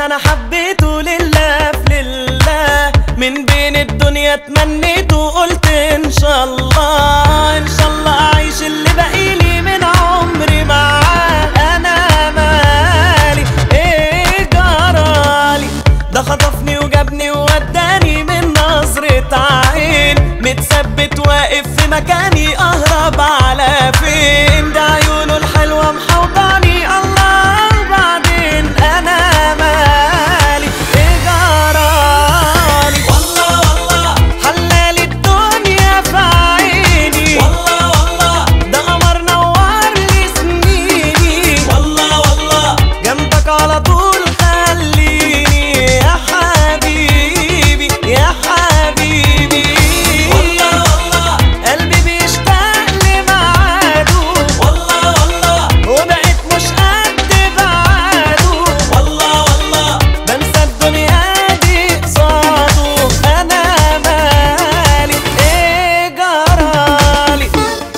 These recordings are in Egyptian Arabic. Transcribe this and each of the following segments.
انا حبيته لله في لله من بين الدنيا تمنيت وقلت ان شاء الله ان شاء الله اعيش اللي باقيلي من عمري معاه انا مالي ايه جرالي ده خطفني وجابني ووداني من نظرة عين متثبت واقف في مكاني اهرب على فين ده عيونه الحلوة محوطاني الله بعدين انا مالي ايه جرالي والله والله حلالي الدنيا في عيني والله والله ده قمر نور لي سنيني والله والله جنبك على طول خليني يا حبيبي يا حبيبي والله والله قلبي بيشتاق لميعاده والله والله وبقيت مش قد بعاده والله والله بنسى الدنيا دي قصاده انا مالي ايه جرالي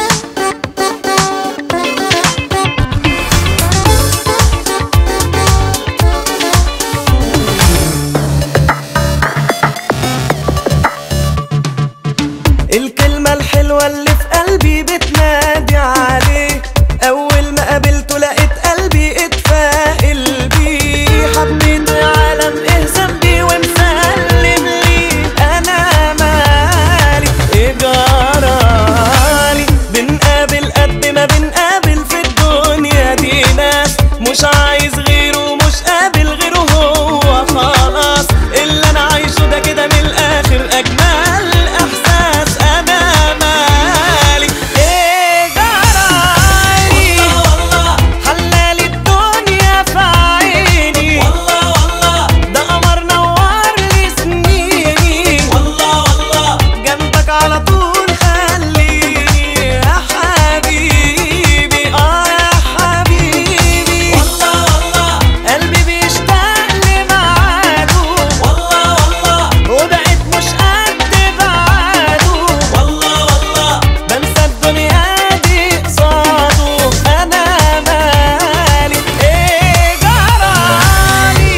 الكلمة الحلوة اللي في قلبي بتنادي عليه أول ما قابلته لقيت قلبي اتفائل بيه حبيته يا عالم ايه ذنبي ومسلم ليه أنا مالي ايه جرالي بنقابل قد ما بنقابل في الدنيا دي ناس مش عايز غيره مش قابل غيره هو خلاص اللي انا عايشه ده كده من الاخر اجمل احساس انا مالي ايه جرالي والله حلالي الدنيا في عيني والله والله ده قمر نور لي سنيني والله والله جنبك على طول خليني يا حبيبي اه يا حبيبي والله والله قلبي بيشتاق لميعاده والله والله وبقيت مش قد بعاده والله والله بنسى الدنيا دي قصاده انا مالي ايه جرالي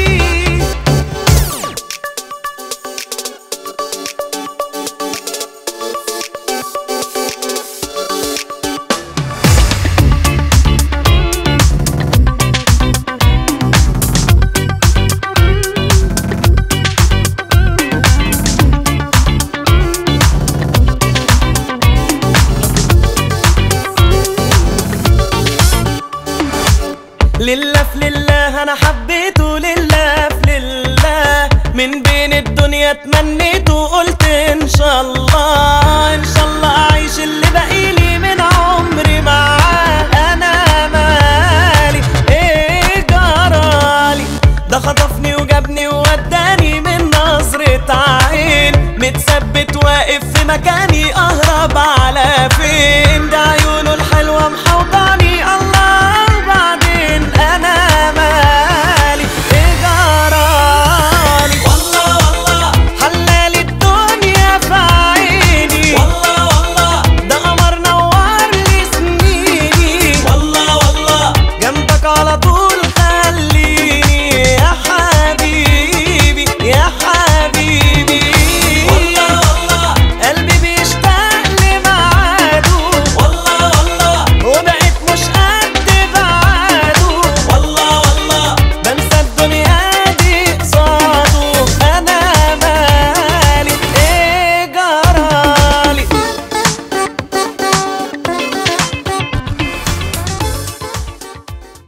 لله في لله انا حبيته لله في لله من بين الدنيا تمنيت وقلت ان شاء الله ان شاء الله اعيش اللي باقيلي من عمري معاه انا مالي ايه جرالي ده خطفني وجابني ووداني من نظرة عين متثبت واقف